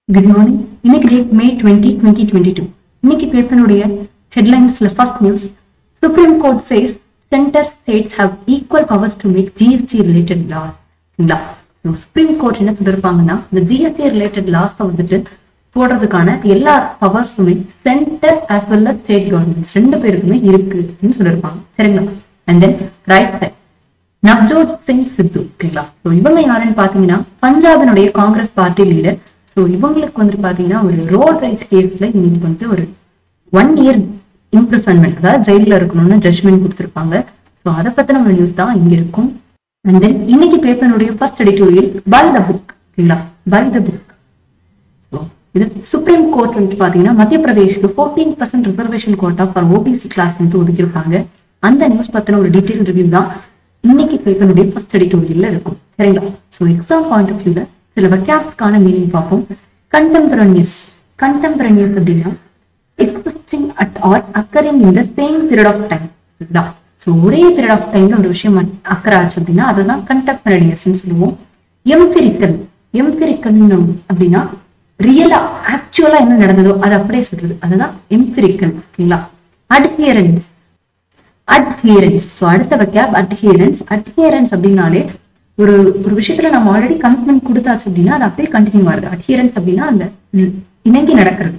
good morning இன்னைக்கு date May twenty twenty twenty two இன்னைக்கு பேப்பருடைய ஹெட்லைன்ஸ்ல first news supreme court says center states have equal powers to make GST related laws சரிங்களா so supreme court என்ன சொல்லியிருப்பாங்கன்னா இந்த GST related laws வந்துட்டு போடுறதுக்கான எல்லா பவர்ஸுமே center as well as state governments ரெண்டு பேருக்குமே இருக்கு அப்படின்னு சொல்லியிருப்பாங்க சரிங்களா and then right side Navjot Singh Sidhu ஓகேங்களா ஸோ இவங்க யாருன்னு பாத்தீங்கன்னா பஞ்சாபினுடைய காங்கிரஸ் பார்ட்டி லீடர் ஸோ இவங்களுக்கு வந்துட்டு பாத்தீங்கன்னா ஒரு ரோட் ரைட்ஸ் கேஸ்ல இவங்களுக்கு வந்துட்டு ஒரு ஒன் இயர் இம்ப்ரிசன்மெண்ட் அதாவது ஜெயில இருக்கணும்னு ஜட்மெண்ட் கொடுத்துருப்பாங்க ஸோ அதை பத்தின ஒரு நியூஸ் தான் இங்க இருக்கும் அண்ட் தென் இன்னைக்கு பேப்பருடைய first editorial by the book ஓகேங்களா பை த புக் ஸோ இது சுப்ரீம் கோர்ட் வந்து பாத்தீங்கன்னா மத்திய பிரதேஷ்க்கு fourteen percent reservation quota for OBC class வந்து ஒதுக்கியிருப்பாங்க அந்த நியூஸ் பத்தின ஒரு டீடைல் ரிவ்யூ தான் இன்னைக்கு பேப்பருடைய ஃபர்ஸ்ட் எடிட்டோரியல்ல இருக்கும் சரிங்களா ஸோ எக்ஸாம் பாயிண்ட் ஆஃப் வியூல சில வெக்காப்ஸ்க்கான மீனிங் பார்ப்போம் கண்டெம்பரனியஸ் கண்டெம்பரனியஸ் அப்படின்னா existing at or occurring in the same period of time சரிங்களா ஸோ ஒரே பீரியட் ஆஃப் டைம்ல ஒரு விஷயம் அக்கர் ஆச்சு அப்படின்னா அதுதான் கண்டெம்பரனியஸ்ன்னு சொல்லுவோம் எம்பிரிக்கல் எம்பிரிக்கல் அப்படின்னா ரியலா ஆக்சுவலா என்ன நடந்ததோ அது அப்படியே சொல்றது அதுதான் எம்பிரிக்கல் ஓகேங்களா அட்ஹியரன்ஸ் அட்ஹியரன்ஸ் ஸோ அடுத்த வைக்காப் அட்ஹியரன்ஸ் அட்ஹியரன்ஸ் அப்படின்னாலே ஒரு ஒரு விஷயத்துல நம்ம ஆல்ரெடி கமிட்மெண்ட் கொடுத்தாச்சு அப்படின்னா அது அப்படியே கண்டினியூ ஆகுது அட்ஹியரன்ஸ் அப்படின்னா அந்த இணங்கி நடக்கிறது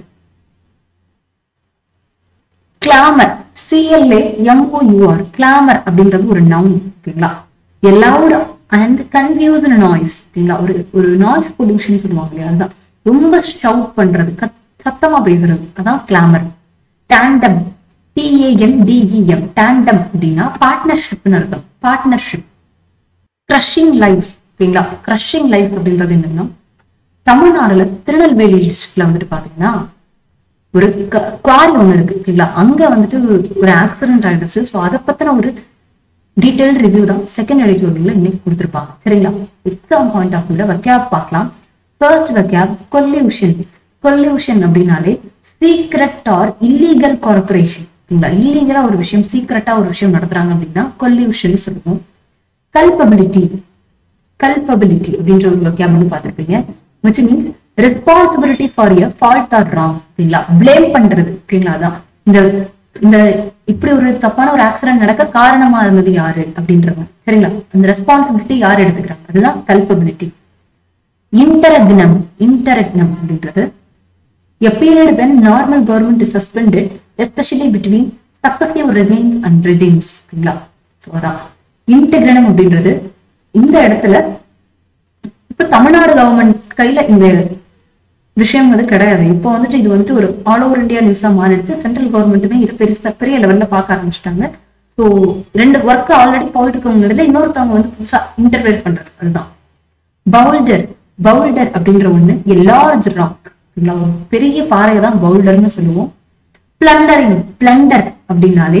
கிளாமர் சிஎல்ஏ எம்ஓயூஆர் கிளாமர் அப்படின்றது ஒரு நவுன் ஓகேங்களா எல்லாவோட அண்ட் கன்ஃபியூஸ் நாய்ஸ் ஓகேங்களா ஒரு ஒரு நாய்ஸ் பொல்யூஷன் சொல்லுவாங்க இல்லையா அதுதான் ரொம்ப ஷவுட் பண்றது கத் சத்தமா பேசுறது அதான் glamour tandem TAM TEM tandem அப்படின்னா பார்ட்னர்ஷிப்னு அர்த்தம் பார்ட்னர்ஷிப் கிரஷிங் லைவ்ஸ் ஓகேங்களா கிரஷிங் லைவ்ஸ் அப்படின்றது என்னன்னா தமிழ்நாடுல திருநெல்வேலி டிஸ்ட்ரிக்ட்ல வந்துட்டு பாத்தீங்கன்னா ஒரு குவாரி ஒண்ணு இருக்கு ஓகேங்களா அங்க வந்துட்டு ஒரு ஆக்சிடென்ட் ஆயிடுச்சு ஸோ அதை பத்தின ஒரு டீடைல் ரிவ்யூ தான் செகண்ட் எடிட்டோரியல்ல இன்னைக்கு கொடுத்துருப்பாங்க சரிங்களா எக்ஸாம் பாயிண்ட் ஆஃப் வியூல வெக்கேப் பார்க்கலாம் ஃபர்ஸ்ட் வெக்கேப் கொல்யூஷன் கொல்யூஷன் அப்படின்னாலே சீக்ரெட் ஆர் இல்லீகல் கார்பரேஷன் ஓகேங்களா இல்லீகலா ஒரு விஷயம் சீக்ரெட்டா ஒரு விஷயம் நடத்துறாங்க அப்படின்னா கொல்யூஷன் சொல்லுவோம் கல்பபிலிட்டி கல்பபிலிட்டி அப்படின்ற ஒரு வெக்கேப்னு பார்த்துருப்பீங்க which means responsibility for a fault or wrong ஓகேங்களா பிளேம் பண்றது ஓகேங்களா அதான் இந்த இந்த இப்படி ஒரு தப்பான ஒரு ஆக்சிடென்ட் நடக்க காரணமா இருந்தது யாரு அப்படின்றது சரிங்களா அந்த ரெஸ்பான்சிபிலிட்டி யார் எடுத்துக்கிறாங்க அதுதான் கல்பபிலிட்டி இன்டரக்னம் இன்டரக்னம் அப்படின்றது a period when normal government is suspended especially between successive regimes and regimes ஓகேங்களா ஸோ அதான் இன்டெகிரனம் அப்படின்றது இந்த இடத்துல இப்ப தமிழ்நாடு கவர்மெண்ட் கையில இந்த விஷயம் வந்து கிடையாது இப்போ வந்துட்டு இது வந்துட்டு ஒரு ஆல் ஓவர் இந்தியா நியூஸா மாறிடுச்சு சென்ட்ரல் கவர்மெண்ட்டுமே இது பெருசா பெரிய லெவல்ல பார்க்க ஆரம்பிச்சிட்டாங்க ஸோ ரெண்டு ஒர்க் ஆல்ரெடி போயிட்டு இருக்கவங்க இன்னொருத்தவங்க வந்து புதுசா இன்டர்வேட் பண்றது அதுதான் பவுல்டர் பவுல்டர் அப்படின்ற ஒண்ணு லார்ஜ் ராக் ஒரு பெரிய பாறையை தான் பவுல்டர்னு சொல்லுவோம் பிளண்டரிங் பிளண்டர் அப்படின்னாலே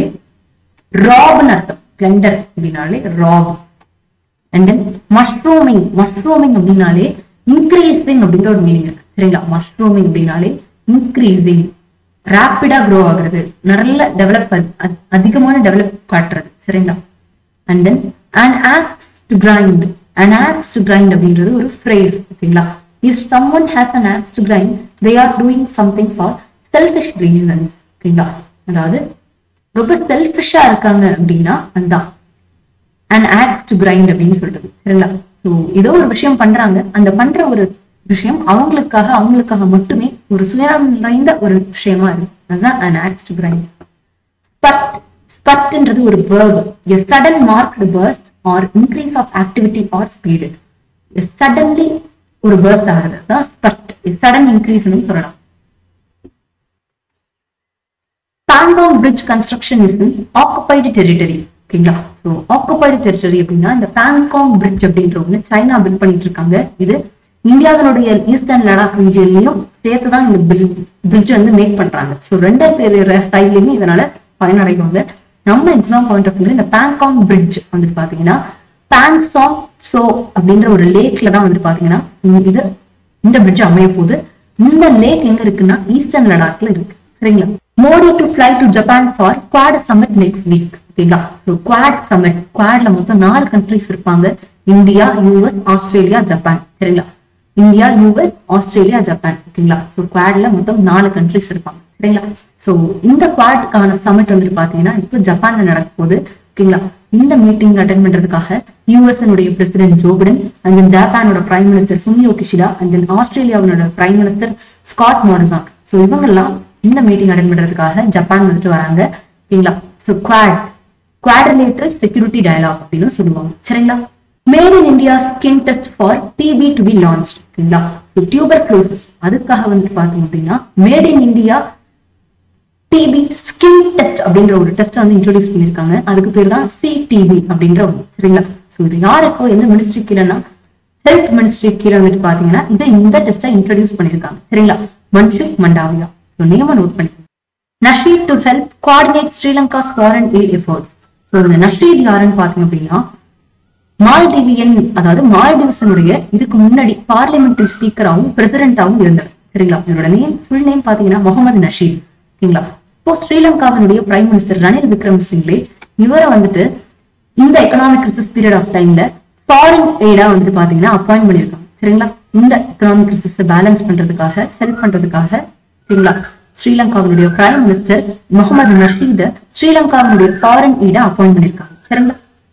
ராப்னு அர்த்தம் பிளண்டர் அப்படின்னாலே rob and then mushrooming mushrooming அப்படின்னாலே இன்க்ரீசிங் அப்படின்ற ஒரு மீனிங் இருக்கு சரிங்களா மஷ்ரூமிங் அப்படின்னாலே இன்க்ரீசிங் ரேப்பிடா க்ரோ ஆகுறது நல்ல டெவலப் அதிகமான டெவலப் காட்டுறது சரிங்களா and then and axe to grind and axe to grind அப்படின்றது ஒரு ஃப்ரேஸ் ஓகேங்களா if someone has an axe to grind they are doing something for selfish reasons ஓகேங்களா அதாவது ரொம்ப செல்ஃபிஷா இருக்காங்க அப்படின்னா அதுதான் அண்ட் ஆக்ஸ் டு கிரைண்ட் அப்படின்னு சொல்றது சரிங்களா ஸோ ஏதோ ஒரு விஷயம் பண்றாங்க அந்த பண்ற ஒரு விஷயம் அவங்களுக்காக அவங்களுக்காக மட்டுமே ஒரு சுயம் நிறைந்த ஒரு விஷயமா இருக்கு அதுதான் and axe to grind spurt ஸ்பட்ன்றது ஒரு verb a sudden marked burst or increase of activity or speed suddenly ஒரு பர்ஸ்ட் ஆகுது அதான் ஸ்பட் சடன் இன்க்ரீஸ்னு சொல்லலாம் Pangong bridge construction is in occupied territory ஓகேங்களா ஸோ ஆக்குபைடு டெரிட்டரி அப்படின்னா இந்த பாங்காங் பிரிட்ஜ் அப்படின்ற ஒண்ணு சைனா பில்ட் பண்ணிட்டு இருக்காங்க இது இந்தியாவினுடைய ஈஸ்டர்ன் லடாக் ரீஜியன்லயும் சேர்த்து தான் இந்த பிரிட்ஜ் வந்து மேக் பண்றாங்க ஸோ ரெண்டு பேர் சைட்லயுமே இதனால பயனடைவாங்க நம்ம எக்ஸாம் பாயிண்ட் ஆஃப் வியூ இந்த பாங்காங் பிரிட்ஜ் வந்துட்டு பாத்தீங்கன்னா பாங்சாங் சோ அப்படின்ற ஒரு லேக்ல தான் வந்துட்டு பாத்தீங்கன்னா இது இந்த பிரிட்ஜ் அமைய போகுது இந்த லேக் எங்க இருக்குன்னா ஈஸ்டர்ன் லடாக்ல இருக்கு சரிங்களா Modi to fly to Japan for Quad summit next week ஓகேங்களா ஸோ குவாட் சமிட் குவாட்ல மொத்தம் நாலு கண்ட்ரிஸ் இருப்பாங்க இந்தியா யூஎஸ் ஆஸ்திரேலியா ஜப்பான் சரிங்களா இந்தியா யூஎஸ் ஆஸ்திரேலியா ஜப்பான் ஓகேங்களா ஸோ குவாட்ல மொத்தம் நாலு கண்ட்ரிஸ் இருப்பாங்க சரிங்களா ஸோ இந்த குவாட்கான சமிட் வந்துட்டு பாத்தீங்கன்னா இப்போ ஜப்பான்ல நடக்க போகுது ஓகேங்களா இந்த மீட்டிங் அட்டன் பண்றதுக்காக யூஎஸ்னுடைய president Joe Biden and then ஜப்பானோட prime minister Fumio Kishida and then ஆஸ்திரேலியாவோட prime minister Scott Morrison so இவங்கெல்லாம் இந்த மீட்டிங் அட்டன் பண்றதுக்காக ஜப்பான் வந்துட்டு வராங்க ஓகேங்களா so Quad quadrilateral security dialogue அப்படின்னு சொல்லுவாங்க சரிங்களா made in India skin test for TB to be launch ஓகேங்களா ஸோ டியூபர் க்ளோசஸ் அதுக்காக வந்துட்டு பார்த்தோம் அப்படின்னா made in India TB skin test அப்படின்ற ஒரு டெஸ்ட் வந்து இன்ட்ரோடியூஸ் பண்ணிருக்காங்க அதுக்கு பேர் தான் சிடிபி அப்படின்ற ஒன்று சரிங்களா ஸோ இது யாருக்கோ எந்த மினிஸ்ட்ரி கீழேனா ஹெல்த் மினிஸ்ட்ரி கீழே வந்துட்டு பாத்தீங்கன்னா இதை இந்த டெஸ்ட்டை இன்ட்ரோடியூஸ் பண்ணிருக்காங்க சரிங்களா மன்ட்லி மண்டாவியா ஸோ நேம நோட் பண்ணிக்கோங்க Nasheed to help coordinate Sri Lanka's foreign aid efforts so இந்த நஷீத் யாருன்னு பாத்தீங்க அப்படின்னா மால்டிவியன் அதாவது மால்டிவ்ஸனுடைய இதுக்கு முன்னாடி பார்லிமெண்டரி ஸ்பீக்கராகவும் பிரசிடென்டாகவும் இருந்தார் சரிங்களா இவரோட நேம் ஃபுல் நேம் பாத்தீங்கன்னா முகமது நஷீத் ஓகேங்களா இப்போ ஸ்ரீலங்காவினுடைய prime minister Ranil Wickremesinghe இவரை வந்துட்டு இந்த எக்கனாமிக் கிரிசிஸ் பீரியட் ஆஃப் டைம்ல ஃபாரின் எய்டா வந்துட்டு பாத்தீங்கன்னா அப்பாயிண்ட் பண்ணிருக்காங்க சரிங்களா இந்த எக்கனாமிக் கிரிசிஸ் பேலன்ஸ் பண்றதுக்காக ஹெல்ப் பண்றதுக்காக ஓகேங்களா ஸ்ரீலங்காவினுடைய பிரைம் மினிஸ்டர் முகமது நஷீத ஸ்ரீலங்காவினுடைய ஃபாரின் எய்டா அப்பாயிண்ட் பண்ணிருக்காங்க சரிங்களா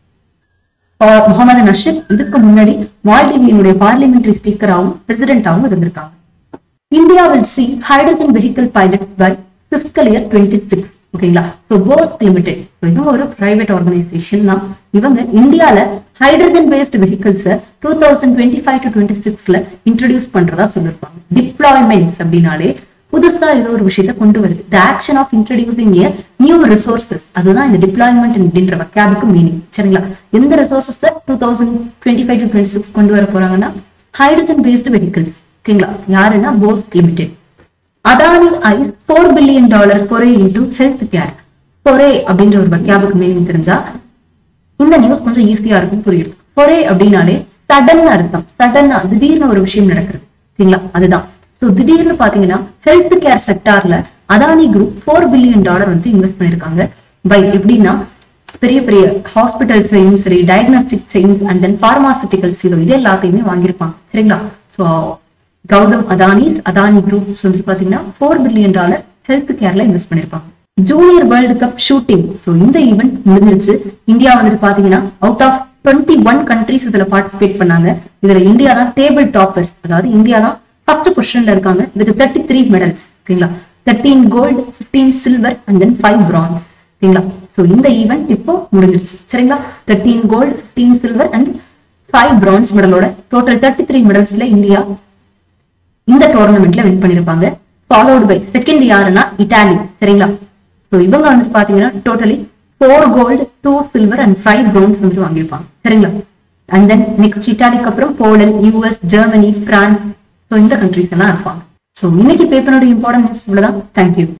பா- முகமது நஷீத் இதுக்கு முன்னாடி மால்டிவியனுடைய பார்லிமெண்டரி ஸ்பீக்கராகவும் பிரசிடென்டாகவும் இருந்திருக்காங்க India will see hydrogen vehicle pilots by physical year twenty six ஓகேங்களா ஸோ போஸ்ட் லிமிடெட் ஸோ இவங்க ஒரு பிரைவேட் ஆர்கனைசேஷன் தான் இவங்க இந்தியால hydrogen based vehicles two thousand twenty five to twenty சிக்ஸ்ல இன்ட்ரடியூஸ் பண்றதா சொல்லிருப்பாங்க டிப்ளாய்மெண்ட்ஸ் அப்படின்னாலே புதுசா ஏதோ ஒரு விஷயத்த கொண்டு வருது the action of introducing a new resources அதுதான் இந்த டிப்ளாய்மெண்ட் அப்படின்ற வக்காபுக்கு மீனிங் சரிங்களா எந்த resources two thousand twenty five to twenty six கொண்டு வர போறாங்கன்னா ஹைட்ரஜன் பேஸ்டு வெஹிக்கிள்ஸ் ஓகேங்களா யாருன்னா Bosch limited Adani eyes four billion dollar foray into health care foray அப்படின்ற ஒரு வக்கியாபுக்கு மீனிங் தெரிஞ்சா இந்த நியூஸ் கொஞ்சம் ஈஸியா இருக்கும் புரியுது ஃபொரே அப்படின்னாலே சடன் அர்த்தம் சடனா திடீர்னு ஒரு விஷயம் நடக்கிறது ஓகேங்களா அதுதான் சோ திடீர்னு பாத்தீங்கன்னா ஹெல்த் கேர் செக்டார்ல Adani group four billion dollar வந்து இன்வெஸ்ட் பண்ணிருக்காங்க பை எப்படின்னா பெரிய பெரிய ஹாஸ்பிட்டல்ஸையும் சரி diagnostic chains and then pharmaceuticals இது இது எல்லாத்தையுமே வாங்கியிருப்பாங்க சரிங்களா சோ கௌதம் அதானிஸ் அதானி குரூப் வந்துட்டு பாத்தீங்கன்னா ஃபோர் பில்லியன் டாலர் ஹெல்த் கேர்ல இன்வெஸ்ட் பண்ணிருப்பாங்க junior world cup shooting so இந்த ஈவெண்ட் முடிஞ்சிருச்சு இந்தியா வந்துட்டு பாத்தீங்கன்னா out of twenty one countries இதுல பார்ட்டிசிபேட் பண்ணாங்க இதுல இந்தியா தான் டேபிள் டாப்பர்ஸ் அதாவது இந்தியா தான் ஃபர்ஸ்ட் பொசிஷன்ல இருக்காங்க வித் தேர்ட்டி த்ரீ மெடல்ஸ் ஓகேங்களா thirteen gold fifteen silver and then five bronze ஓகேங்களா சோ இந்த ஈவெண்ட் இப்போ முடிஞ்சிருச்சு சரிங்களா thirteen gold fifteen silver and five bronze மெடலோட டோட்டல் தேர்ட்டி த்ரீ மெடல்ஸ்ல இந்தியா இந்த டோர்னமெண்ட்ல வின் பண்ணிருப்பாங்க ஃபாலோடு பை செகண்ட் யாருன்னா இட்டாலி சரிங்களா சோ இவங்க வந்துட்டு பாத்தீங்கன்னா totally four gold two silver and five bronze வந்துட்டு வாங்கியிருப்பாங்க சரிங்களா அண்ட் தென் நெக்ஸ்ட் இட்டாலிக்கு அப்புறம் Poland US Germany France so இந்த கண்ட்ரிஸ் எல்லாம் இருப்பாங்க ஸோ இன்னைக்கு பேப்பரோட இம்பார்ட்டன்ட் நியூஸ் இவ்வளவுதான் தேங்க்யூ